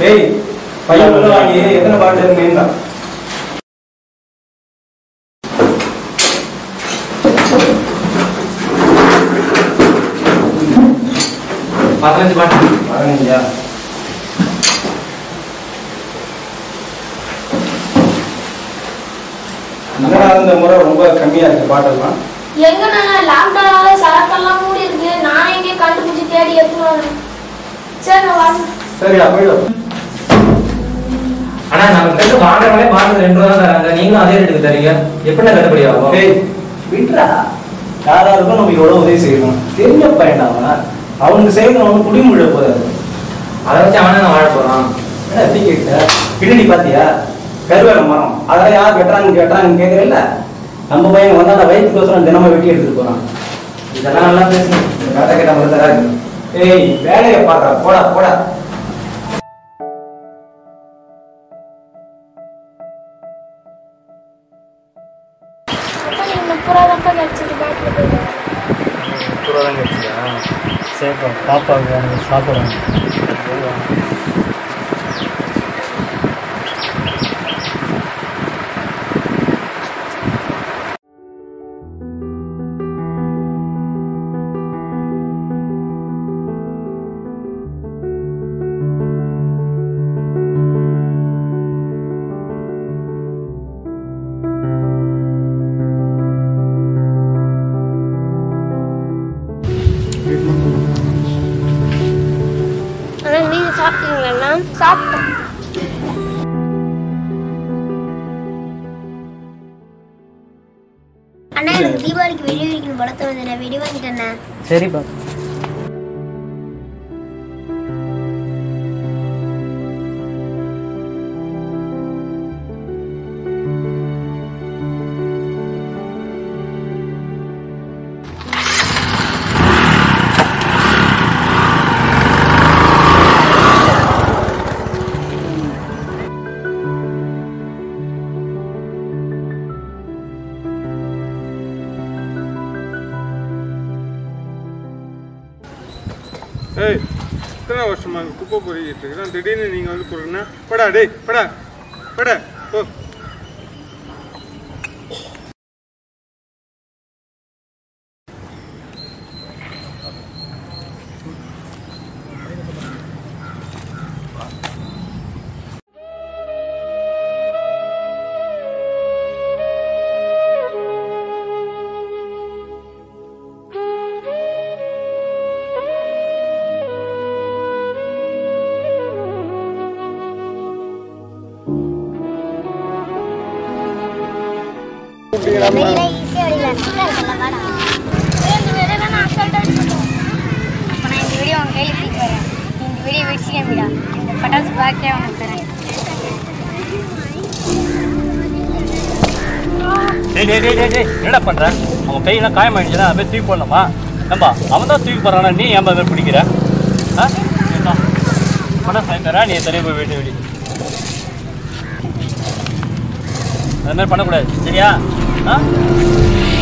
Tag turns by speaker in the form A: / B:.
A: ஏய் பையன் உள்ள வாங்கி எத்தனை பாட்டு இருக்குன்னு
B: பதினஞ்சு பாட்டு
A: பதினஞ்சா என்னடா இந்த முறை ரொம்ப கம்மியா இருக்கு பாட்டெல்லாம்
C: எங்கண்ணா லாக்டவுனால சரக்கெல்லாம் மூடி இருக்கு நானே எங்கே கண்டுபிடிச்சு தேடி எடுத்துட்டு வரேன் சரி நான் வரேன்
A: சரியா போயிடும்
B: ஆனா நம்ம கிட்ட வாங்குறவங்களே பாட்டு ரெண்டு ரூபா தான் தராங்க நீங்களும் அதே ரேட்டுக்கு தரீங்க எப்படி கட்டுப்படி ஆகும்
A: டேய் விட்றா யாராருக்கும் நம்ம எவ்வளவு உதவி செய்யணும் தெரிஞ்ச பையன் அவன் அவனுக்கு செய்யணும் அவனுக்கு குடிமுழ போதாது
B: அதை வச்சு அவனே நான் வாழ போறான்
A: என்ன டீ கேட்ட பின்னாடி பாத்தியா கருவேல மரம் அதெல்லாம் யார் வெட்டுறாங்க கேட்டாங்க கேட்கறதில்ல நம்ம பையன் வந்தா அந்த வயிற்றுக்கோசரம் தினமும் வெட்டி எடுத்துட்டு போறான்
B: இதெல்லாம் நல்லா பேசுங்க
A: கதை கேட்ட மாதிரி தராது ஏய் வேலையை பாடுறா போடா போடா
C: அப்பா எனக்கு முப்பது ரூபா தான் கிடைச்சது பேட்டில் போயிட்டு
D: சரிப்பா பாப்பாவுக்கு எனக்கு சாப்பிடுறேன்
C: ஆனால் நீங்கள் சாப்பிட்டீங்களா சாப்பிட்டோம் அண்ணா எனக்கு தீபாவளிக்கு வெடி வைக்கணும் படத்தை வந்து நான் வெடி வாங்கிட்டேண்ணே
D: சரிப்பா
E: ஏய் இத்தனை வருஷமா அங்க குப்பை பொறிக்கிட்டு இருக்கிறேன் திடீர்னு நீங்க வந்து போறீங்கன்னா படா டேய் படா படா ஓ
C: வெடிலாம் ஈஸியாக வெடிக்கலாம் வாடா இந்த வெடிலாம் நான் அசால்ட்டாக எடுத்துட்டோம்
F: அப்போ நான் இந்த வீடியோ உன் கையில் தூக்கி வரேன் நீ இந்த வீடியோ வெடிச்சு விடா இந்த பட்டாசு பாக்கே உனக்கு தரேன்
D: டேய் டேய் டேய் டேய் டேய் என்னடா பண்ற அவன் கையெல்லாம் காயமாயிடுச்சுன்னா அதை போய் தூக்கி போடணுமா ஏம்பா அவன் தான் தூக்கி போறானா நீ ஏன் அதை பிடிக்கிற ஆ என்ன பண்ண சாயந்தரா நீ தனியாக போய் வீட்டு வெளி அது மாதிரி பண்ணக்கூடாது சரியா ஆ